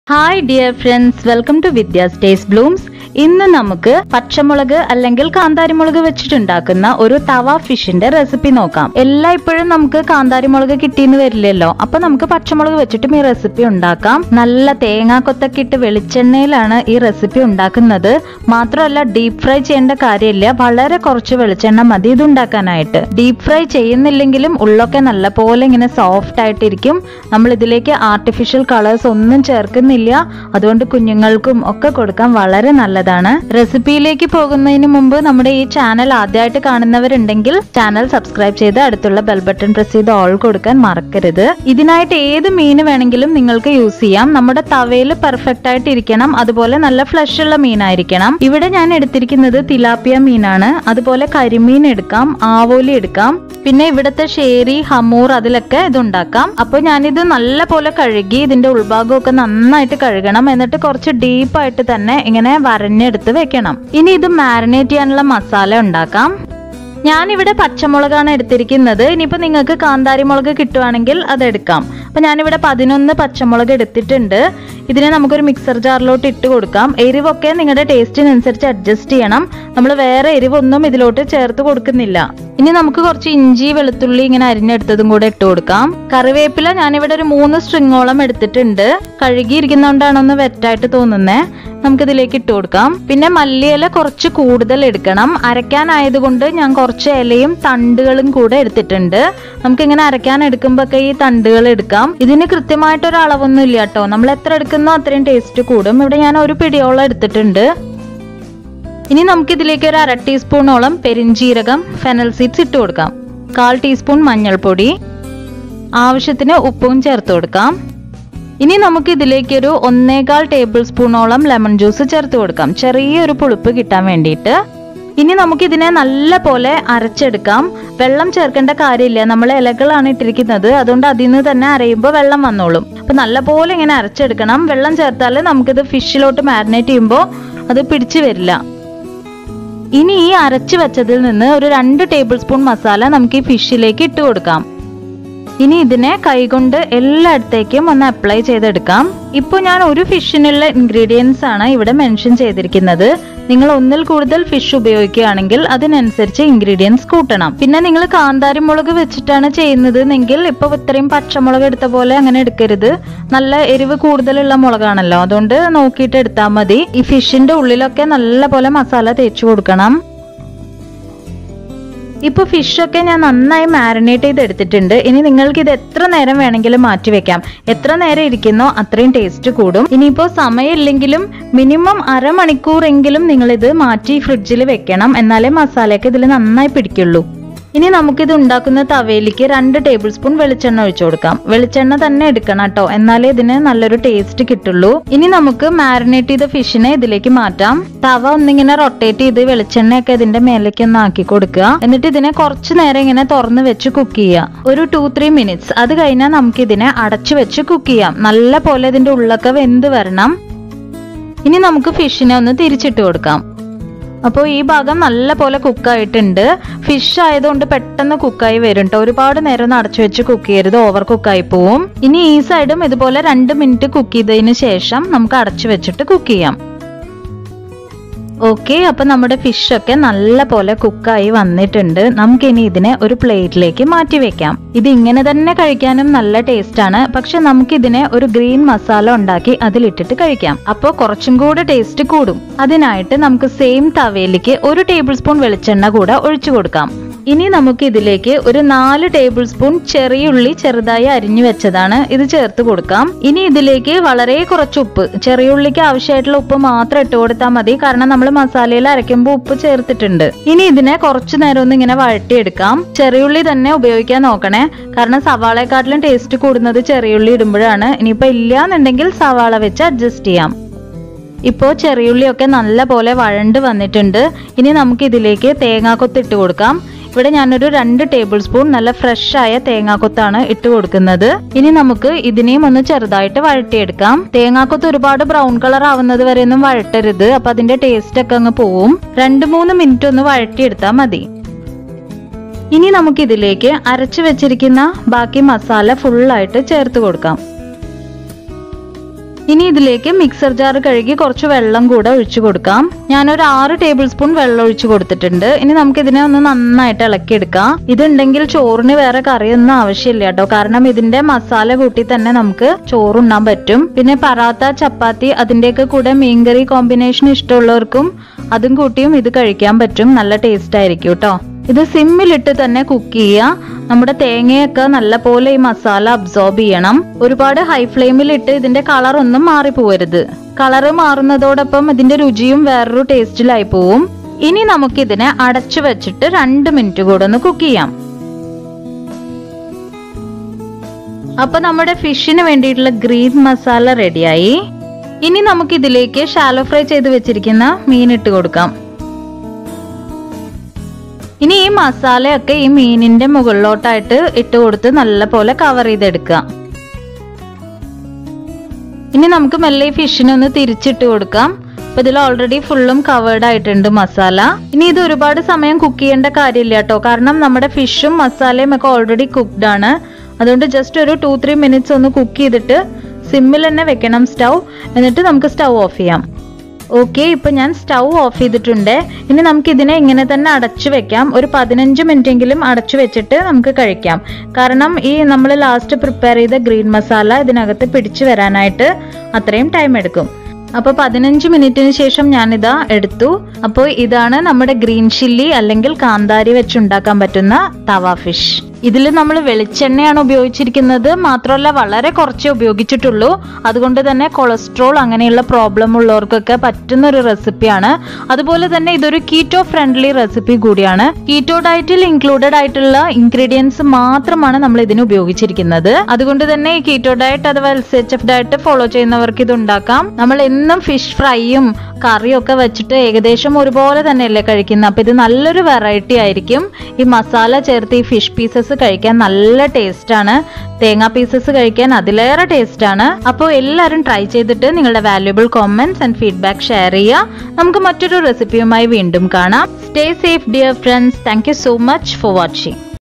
hi dear friends welcome to Vidya's taste blooms ഇന്ന് നമുക്ക് പച്ചമുളക് അല്ലെങ്കിൽ കാന്താരിമുളക് വെച്ചിട്ടുണ്ടാക്കുന്ന ഒരു തവ ഫിഷിന്റെ റെസിപ്പി നോക്കാം എല്ലായ്പ്പോഴും നമുക്ക് കാന്താരിമുളക് കിട്ടിയെന്ന് വരില്ലല്ലോ അപ്പൊ നമുക്ക് പച്ചമുളക് വെച്ചിട്ടും ഈ റെസിപ്പി ഉണ്ടാക്കാം നല്ല തേങ്ങാക്കൊത്തൊക്കെ ഇട്ട് വെളിച്ചെണ്ണയിലാണ് ഈ റെസിപ്പി ഉണ്ടാക്കുന്നത് മാത്രമല്ല ഡീപ് ഫ്രൈ ചെയ്യേണ്ട കാര്യമില്ല വളരെ കുറച്ച് വെളിച്ചെണ്ണ മതി ഇത് ഉണ്ടാക്കാനായിട്ട് ഡീപ് ഫ്രൈ ചെയ്യുന്നില്ലെങ്കിലും ഉള്ളൊക്കെ നല്ല പോലെ ഇങ്ങനെ സോഫ്റ്റ് ആയിട്ടിരിക്കും നമ്മൾ ഇതിലേക്ക് ആർട്ടിഫിഷ്യൽ കളേഴ്സ് ഒന്നും ചേർക്കുന്നില്ല അതുകൊണ്ട് കുഞ്ഞുങ്ങൾക്കും ഒക്കെ കൊടുക്കാൻ വളരെ നല്ലതാണ് റെസിപ്പിയിലേക്ക് പോകുന്നതിന് മുമ്പ് നമ്മുടെ ഈ ചാനൽ ആദ്യമായിട്ട് കാണുന്നവരുണ്ടെങ്കിൽ ചാനൽ സബ്സ്ക്രൈബ് ചെയ്ത് അടുത്തുള്ള ബെൽ ബട്ടൺ പ്രസ് ചെയ്ത് ഓൾ കൊടുക്കാൻ മറക്കരുത് ഇതിനായിട്ട് ഏത് മീൻ വേണമെങ്കിലും നിങ്ങൾക്ക് യൂസ് ചെയ്യാം നമ്മുടെ തവയിൽ പെർഫെക്റ്റ് ആയിട്ട് ഇരിക്കണം അതുപോലെ നല്ല ഫ്ലഷ് ഉള്ള മീനായിരിക്കണം ഇവിടെ ഞാൻ എടുത്തിരിക്കുന്നത് തിലാപ്പിയ മീനാണ് അതുപോലെ കരിമീൻ എടുക്കാം ആവോലി എടുക്കാം പിന്നെ ഇവിടുത്തെ ഷേരി ഹമൂർ അതിലൊക്കെ ഇത് ഉണ്ടാക്കാം അപ്പൊ ഞാനിത് നല്ല പോലെ കഴുകി ഇതിന്റെ ഉൾഭാഗമൊക്കെ നന്നായിട്ട് കഴുകണം എന്നിട്ട് കുറച്ച് ഡീപ്പായിട്ട് തന്നെ ഇങ്ങനെ വരഞ്ഞെടുത്ത് വെക്കണം ഇനി ഇത് മാരിനേറ്റ് ചെയ്യാനുള്ള മസാല ഉണ്ടാക്കാം ഞാനിവിടെ പച്ചമുളകാണ് എടുത്തിരിക്കുന്നത് ഇനിയിപ്പോൾ നിങ്ങൾക്ക് കാന്താരി മുളക് കിട്ടുവാണെങ്കിൽ അതെടുക്കാം അപ്പം ഞാനിവിടെ പതിനൊന്ന് പച്ചമുളക് എടുത്തിട്ടുണ്ട് ഇതിനെ നമുക്കൊരു മിക്സർ ജാറിലോട്ട് ഇട്ട് കൊടുക്കാം എരിവൊക്കെ നിങ്ങളുടെ ടേസ്റ്റിനനുസരിച്ച് അഡ്ജസ്റ്റ് ചെയ്യണം നമ്മൾ വേറെ എരിവൊന്നും ഇതിലോട്ട് ചേർത്ത് കൊടുക്കുന്നില്ല ഇനി നമുക്ക് കുറച്ച് ഇഞ്ചി വെളുത്തുള്ളി ഇങ്ങനെ അരിഞ്ഞെടുത്തതും കൂടെ ഇട്ട് കൊടുക്കാം കറിവേപ്പില ഞാനിവിടെ ഒരു മൂന്ന് സ്ട്രിങ്ങോളം എടുത്തിട്ടുണ്ട് കഴുകിയിരിക്കുന്നതുകൊണ്ടാണ് ഒന്ന് വെറ്റായിട്ട് തോന്നുന്നേ നമുക്കിതിലേക്ക് ഇട്ട് കൊടുക്കാം പിന്നെ മല്ലിയില കുറച്ച് കൂടുതൽ എടുക്കണം അരയ്ക്കാനായതുകൊണ്ട് ഞാൻ കുറച്ച് ഇലയും തണ്ടുകളും കൂടെ എടുത്തിട്ടുണ്ട് നമുക്കിങ്ങനെ അരയ്ക്കാൻ എടുക്കുമ്പോഴൊക്കെ ഈ തണ്ടുകൾ എടുക്കാം ഇതിന് കൃത്യമായിട്ടൊരു അളവൊന്നും ഇല്ല കേട്ടോ നമ്മൾ എത്ര എടുക്കുന്നോ അത്രയും ടേസ്റ്റ് കൂടും ഇവിടെ ഞാൻ ഒരു പിടിയോളം എടുത്തിട്ടുണ്ട് ഇനി നമുക്കിതിലേക്ക് ഒരു അര ടീസ്പൂണോളം പെരിഞ്ചീരകം ഫെനൽ സീഡ്സ് ഇട്ട് കൊടുക്കാം കാൽ ടീസ്പൂൺ മഞ്ഞൾപ്പൊടി ആവശ്യത്തിന് ഉപ്പും ചേർത്ത് കൊടുക്കാം ഇനി നമുക്ക് ഇതിലേക്ക് ഒരു ഒന്നേകാൽ ടേബിൾ സ്പൂണോളം ലെമൺ ജ്യൂസ് ചേർത്ത് കൊടുക്കാം ചെറിയൊരു പുളിപ്പ് കിട്ടാൻ വേണ്ടിയിട്ട് ഇനി നമുക്ക് ഇതിനെ നല്ല പോലെ അരച്ചെടുക്കാം വെള്ളം ചേർക്കേണ്ട കാര്യമില്ല നമ്മൾ ഇലകളാണ് ഇട്ടിരിക്കുന്നത് അതുകൊണ്ട് അതിൽ നിന്ന് തന്നെ അരയുമ്പോൾ വെള്ളം വന്നോളും അപ്പൊ നല്ല പോലെ ഇങ്ങനെ അരച്ചെടുക്കണം വെള്ളം ചേർത്താൽ നമുക്കിത് ഫിഷിലോട്ട് മാരിനേറ്റ് ചെയ്യുമ്പോൾ അത് പിടിച്ചു വരില്ല ഇനി ഈ അരച്ചു വെച്ചതിൽ നിന്ന് ഒരു രണ്ട് ടേബിൾ സ്പൂൺ മസാല നമുക്ക് ഈ ഫിഷിലേക്ക് ഇട്ട് കൊടുക്കാം ഇനി ഇതിനെ കൈകൊണ്ട് എല്ലായിടത്തേക്കും ഒന്ന് അപ്ലൈ ചെയ്തെടുക്കാം ഇപ്പോൾ ഞാൻ ഒരു ഫിഷിനുള്ള ഇൻഗ്രീഡിയൻസ് ആണ് ഇവിടെ മെൻഷൻ ചെയ്തിരിക്കുന്നത് നിങ്ങൾ ഒന്നിൽ കൂടുതൽ ഫിഷ് ഉപയോഗിക്കുകയാണെങ്കിൽ അതിനനുസരിച്ച് ഇൻഗ്രീഡിയൻസ് കൂട്ടണം പിന്നെ നിങ്ങൾ കാന്താരി മുളക് വെച്ചിട്ടാണ് ചെയ്യുന്നത് എങ്കിൽ ഇപ്പൊ ഇത്രയും പച്ചമുളക് എടുത്ത പോലെ അങ്ങനെ എടുക്കരുത് നല്ല എരിവ് കൂടുതലുള്ള മുളകാണല്ലോ അതുകൊണ്ട് നോക്കിയിട്ട് എടുത്താൽ മതി ഈ ഫിഷിന്റെ ഉള്ളിലൊക്കെ നല്ല പോലെ മസാല തേച്ചു കൊടുക്കണം ഇപ്പൊ ഫിഷൊക്കെ ഞാൻ നന്നായി മാരിനേറ്റ് ചെയ്ത് എടുത്തിട്ടുണ്ട് ഇനി നിങ്ങൾക്ക് ഇത് എത്ര നേരം വേണമെങ്കിലും മാറ്റി വെക്കാം എത്ര നേരം ഇരിക്കുന്നോ അത്രയും ടേസ്റ്റ് കൂടും ഇനിയിപ്പോ സമയമില്ലെങ്കിലും മിനിമം അരമണിക്കൂറെങ്കിലും നിങ്ങൾ ഇത് മാറ്റി ഫ്രിഡ്ജിൽ വെക്കണം എന്നാലേ മസാലയൊക്കെ ഇതിൽ നന്നായി പിടിക്കുള്ളൂ ഇനി നമുക്കിത് ഉണ്ടാക്കുന്ന തവയിലേക്ക് രണ്ട് ടേബിൾ സ്പൂൺ വെളിച്ചെണ്ണ ഒഴിച്ചു കൊടുക്കാം വെളിച്ചെണ്ണ തന്നെ എടുക്കണം കേട്ടോ എന്നാലേ ഇതിന് നല്ലൊരു ടേസ്റ്റ് കിട്ടുള്ളൂ ഇനി നമുക്ക് മാരിനേറ്റ് ചെയ്ത ഫിഷിനെ ഇതിലേക്ക് മാറ്റാം തവ ഒന്നിങ്ങനെ റൊട്ടേറ്റ് ചെയ്ത് വെളിച്ചെണ്ണയൊക്കെ ഇതിന്റെ മേലേക്ക് ഒന്ന് ആക്കി കൊടുക്കുക എന്നിട്ട് ഇതിനെ കുറച്ചു നേരം ഇങ്ങനെ തുറന്ന് വെച്ച് കുക്ക് ചെയ്യുക ഒരു ടു ത്രീ മിനിറ്റ്സ് അത് കഴിഞ്ഞാൽ നമുക്ക് ഇതിനെ അടച്ചു വെച്ച് കുക്ക് ചെയ്യാം നല്ല പോലെ ഇതിന്റെ ഉള്ളൊക്കെ വെന്ത് വരണം ഇനി നമുക്ക് ഫിഷിനെ ഒന്ന് തിരിച്ചിട്ട് കൊടുക്കാം അപ്പോൾ ഈ ഭാഗം നല്ല പോലെ കുക്കായിട്ടുണ്ട് ഫിഷ് ആയതുകൊണ്ട് പെട്ടെന്ന് കുക്കായി വരും കേട്ടോ ഒരുപാട് നേരം ഒന്ന് അടച്ചു വെച്ച് കുക്ക് ചെയ്യരുത് ഓവർ കുക്കായി പോവും ഇനി ഈ സൈഡും ഇതുപോലെ രണ്ട് മിനിറ്റ് കുക്ക് ചെയ്തതിന് ശേഷം നമുക്ക് അടച്ചു വെച്ചിട്ട് കുക്ക് ചെയ്യാം ഓക്കെ അപ്പൊ നമ്മുടെ ഫിഷ് ഒക്കെ നല്ല പോലെ കുക്കായി വന്നിട്ടുണ്ട് നമുക്കിനി ഇതിനെ ഒരു പ്ലേറ്റിലേക്ക് മാറ്റി വെക്കാം ഇത് ഇങ്ങനെ തന്നെ കഴിക്കാനും നല്ല ടേസ്റ്റ് ആണ് പക്ഷെ നമുക്കിതിനെ ഒരു ഗ്രീൻ മസാല ഉണ്ടാക്കി അതിലിട്ടിട്ട് കഴിക്കാം അപ്പോൾ കുറച്ചും കൂടെ ടേസ്റ്റ് കൂടും അതിനായിട്ട് നമുക്ക് സെയിം തവയിലേക്ക് ഒരു ടേബിൾ സ്പൂൺ വെളിച്ചെണ്ണ കൂടെ ഒഴിച്ചു കൊടുക്കാം ഇനി നമുക്ക് ഇതിലേക്ക് ഒരു നാല് ടേബിൾ സ്പൂൺ ചെറിയുള്ളി ചെറുതായി അരിഞ്ഞു വെച്ചതാണ് ഇത് ചേർത്ത് കൊടുക്കാം ഇനി ഇതിലേക്ക് വളരെ കുറച്ച് ഉപ്പ് ചെറിയുള്ളിക്ക് ആവശ്യമായിട്ടുള്ള ഉപ്പ് മാത്രം ഇട്ട് കൊടുത്താൽ മതി കാരണം നമ്മൾ മസാലയിൽ അരയ്ക്കുമ്പോൾ ഉപ്പ് ചേർത്തിട്ടുണ്ട് ഇനി ഇതിനെ കുറച്ചു നേരം ഒന്ന് ഇങ്ങനെ വഴട്ടിയെടുക്കാം ചെറിയുള്ളി തന്നെ ഉപയോഗിക്കാൻ നോക്കണേ കാരണം സവാളയെക്കാട്ടിലും ടേസ്റ്റ് കൂടുന്നത് ചെറിയുള്ളി ഇടുമ്പോഴാണ് ഇനിയിപ്പോ ഇല്ലാന്നുണ്ടെങ്കിൽ സവാള വെച്ച് അഡ്ജസ്റ്റ് ചെയ്യാം ഇപ്പോൾ ചെറിയുള്ളിയൊക്കെ നല്ല പോലെ വഴണ്ട് വന്നിട്ടുണ്ട് ഇനി നമുക്ക് ഇതിലേക്ക് തേങ്ങാക്കൊത്ത് ഇട്ട് കൊടുക്കാം ഇവിടെ ഞാനൊരു രണ്ട് ടേബിൾ സ്പൂൺ നല്ല ഫ്രഷ് ആയ തേങ്ങാക്കൊത്താണ് ഇട്ട് കൊടുക്കുന്നത് ഇനി നമുക്ക് ഇതിനെയും ഒന്ന് ചെറുതായിട്ട് വഴട്ടിയെടുക്കാം തേങ്ങാക്കൊത്ത് ഒരുപാട് ബ്രൗൺ കളർ ആവുന്നത് വരെ ഒന്നും വഴട്ടരുത് അപ്പൊ അതിന്റെ ടേസ്റ്റ് ഒക്കെ അങ്ങ് പോവും രണ്ട് മൂന്ന് മിനിറ്റ് ഒന്ന് വഴട്ടിയെടുത്താൽ മതി ഇനി നമുക്ക് ഇതിലേക്ക് അരച്ചു വെച്ചിരിക്കുന്ന ബാക്കി മസാല ഫുള്ളായിട്ട് ചേർത്ത് കൊടുക്കാം ഇനി ഇതിലേക്ക് മിക്സർ ജാർ കഴുകി കുറച്ച് വെള്ളം കൂടെ ഒഴിച്ചു കൊടുക്കാം ഞാനൊരു ആറ് ടേബിൾ സ്പൂൺ വെള്ളം ഒഴിച്ചു കൊടുത്തിട്ടുണ്ട് ഇനി നമുക്ക് ഇതിനെ ഒന്ന് നന്നായിട്ട് ഇളക്കിയെടുക്കാം ഇതുണ്ടെങ്കിൽ ചോറിന് വേറെ കറിയൊന്നും ആവശ്യമില്ല കേട്ടോ കാരണം ഇതിന്റെ മസാല കൂട്ടി തന്നെ നമുക്ക് ചോറുണ്ണാൻ പറ്റും പിന്നെ പറാത്ത ചപ്പാത്തി അതിന്റെയൊക്കെ കൂടെ മീൻകറി കോമ്പിനേഷൻ ഇഷ്ടമുള്ളവർക്കും അതും കൂട്ടിയും ഇത് കഴിക്കാൻ പറ്റും നല്ല ടേസ്റ്റ് ആയിരിക്കും കേട്ടോ ഇത് സിമ്മിലിട്ട് തന്നെ കുക്ക് ചെയ്യുക നമ്മുടെ തേങ്ങയൊക്കെ നല്ല പോലെ ഈ മസാല അബ്സോർബ് ചെയ്യണം ഒരുപാട് ഹൈ ഫ്ലെയിമിലിട്ട് ഇതിന്റെ കളർ ഒന്നും മാറിപ്പോവരുത് കളറ് മാറുന്നതോടൊപ്പം ഇതിന്റെ രുചിയും വേറൊരു ടേസ്റ്റിലായി പോവും ഇനി നമുക്കിതിനെ അടച്ചു വെച്ചിട്ട് രണ്ട് മിനിറ്റ് കൂടെ ഒന്ന് കുക്ക് ചെയ്യാം അപ്പൊ നമ്മുടെ ഫിഷിന് വേണ്ടിയിട്ടുള്ള ഗ്രീൻ മസാല റെഡിയായി ഇനി നമുക്ക് ഇതിലേക്ക് ഷാലോ ഫ്രൈ ചെയ്ത് വെച്ചിരിക്കുന്ന മീൻ ഇട്ട് കൊടുക്കാം ഇനി ഈ മസാലയൊക്കെ ഈ മീനിന്റെ മുകളിലോട്ടായിട്ട് ഇട്ട് കൊടുത്ത് നല്ല പോലെ കവർ ചെയ്തെടുക്കുക ഇനി നമുക്ക് മെല്ലെ ഈ ഫിഷിനെ ഒന്ന് തിരിച്ചിട്ട് കൊടുക്കാം അപ്പൊ ഇതിൽ ഓൾറെഡി ഫുള്ളും കവേർഡ് ആയിട്ടുണ്ട് മസാല ഇനി ഇത് ഒരുപാട് സമയം കുക്ക് ചെയ്യേണ്ട കാര്യമില്ല കേട്ടോ കാരണം നമ്മുടെ ഫിഷും മസാലയും ഒക്കെ ഓൾറെഡി കുക്ക്ഡ് ആണ് അതുകൊണ്ട് ജസ്റ്റ് ഒരു ടു ത്രീ മിനിറ്റ്സ് ഒന്ന് കുക്ക് ചെയ്തിട്ട് സിമ്മിൽ തന്നെ വെക്കണം സ്റ്റൗ എന്നിട്ട് നമുക്ക് സ്റ്റൗ ഓഫ് ചെയ്യാം ഓക്കെ ഇപ്പൊ ഞാൻ സ്റ്റൗ ഓഫ് ചെയ്തിട്ടുണ്ട് ഇനി നമുക്ക് ഇതിനെ ഇങ്ങനെ തന്നെ അടച്ചു വെക്കാം ഒരു പതിനഞ്ച് മിനിറ്റ് എങ്കിലും അടച്ചു വെച്ചിട്ട് നമുക്ക് കഴിക്കാം കാരണം ഈ നമ്മൾ ലാസ്റ്റ് പ്രിപ്പയർ ചെയ്ത ഗ്രീൻ മസാല ഇതിനകത്ത് പിടിച്ചു വരാനായിട്ട് അത്രയും ടൈം എടുക്കും അപ്പോൾ പതിനഞ്ച് മിനിറ്റിന് ശേഷം ഞാനിതാ എടുത്തു അപ്പോൾ ഇതാണ് നമ്മുടെ ഗ്രീൻ ചില്ലി അല്ലെങ്കിൽ കാന്താരി വെച്ചുണ്ടാക്കാൻ പറ്റുന്ന തവ ഫിഷ് ഇതിൽ നമ്മൾ വെളിച്ചെണ്ണയാണ് ഉപയോഗിച്ചിരിക്കുന്നത് മാത്രമല്ല വളരെ കുറച്ചേ ഉപയോഗിച്ചിട്ടുള്ളൂ അതുകൊണ്ട് തന്നെ കൊളസ്ട്രോൾ അങ്ങനെയുള്ള പ്രോബ്ലം ഉള്ളവർക്കൊക്കെ പറ്റുന്ന ഒരു റെസിപ്പിയാണ് അതുപോലെ തന്നെ ഇതൊരു കീറ്റോ ഫ്രണ്ട്ലി റെസിപ്പി കൂടിയാണ് കീറ്റോ ഡയറ്റിൽ ഇൻക്ലൂഡഡ് ആയിട്ടുള്ള ഇൻഗ്രീഡിയൻസ് മാത്രമാണ് നമ്മൾ ഇതിന് ഉപയോഗിച്ചിരിക്കുന്നത് അതുകൊണ്ട് തന്നെ ഈ കീറ്റോ ഡയറ്റ് അഥവാ L C H F diet follow ചെയ്യുന്നവർക്ക് ഇത് ഉണ്ടാക്കാം നമ്മൾ എന്നും ഫിഷ് ഫ്രൈയും കറിയും ഒക്കെ വെച്ചിട്ട് ഏകദേശം ഒരുപോലെ തന്നെയല്ലേ കഴിക്കുന്നത് അപ്പൊ ഇത് നല്ലൊരു വെറൈറ്റി ആയിരിക്കും ഈ മസാല ചേർത്ത് ഈ ഫിഷ് പീസസ് കഴിക്കാൻ നല്ല ടേസ്റ്റ് ആണ് തേങ്ങാ പീസസ് കഴിക്കാൻ അതിലേറെ ടേസ്റ്റ് ആണ് അപ്പോൾ എല്ലാവരും ട്രൈ ചെയ്തിട്ട് നിങ്ങളുടെ valuable comments and feedback share ചെയ്യുക നമുക്ക് മറ്റൊരു റെസിപ്പിയുമായി വീണ്ടും കാണാം stay safe dear friends thank you so much for watching